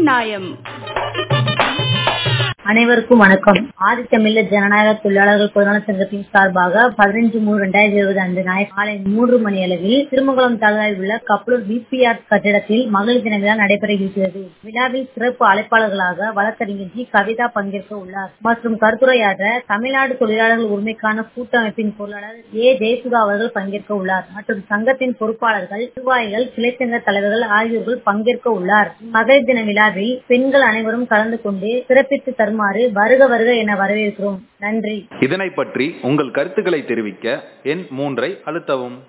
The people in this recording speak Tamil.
நியாயம் அனைவருக்கும் வணக்கம் ஆதித்தமிழ ஜனநாயக தொழிலாளர்கள் பொதுநல சங்கத்தின் சார்பாக பதினைஞ்சு மூணு ரெண்டாயிரத்தி இருபது அன்று ஞாயிறு காலை மூன்று மணி அளவில் திருமங்கலம் தாலுகாவில் உள்ள கப்பலூர் பிபிஆர் கட்டிடத்தில் மகளிர் தின விழா நடைபெற இருக்கிறது விழாவில் சிறப்பு அழைப்பாளர்களாக வழக்கறிஞர் ஜி கவிதா பங்கேற்க உள்ளார் மற்றும் கருத்துரையாற்ற தமிழ்நாடு தொழிலாளர்கள் உரிமைக்கான கூட்டமைப்பின் பொருளாளர் ஏ ஜெயசுதா அவர்கள் பங்கேற்க உள்ளார் மற்றும் சங்கத்தின் பொறுப்பாளர்கள் நிர்வாகிகள் கிளைச்சங்க தலைவர்கள் ஆகியோர்கள் பங்கேற்க உள்ளார் மகளிர் தின விழாவில் பெண்கள் அனைவரும் கலந்து கொண்டு சிறப்பித்து தருமாறு வருக வருக என வரவேற்கிறோம் நன்றி இதனை பற்றி உங்கள் கருத்துக்களை தெரிவிக்க எண் மூன்றை அழுத்தவும்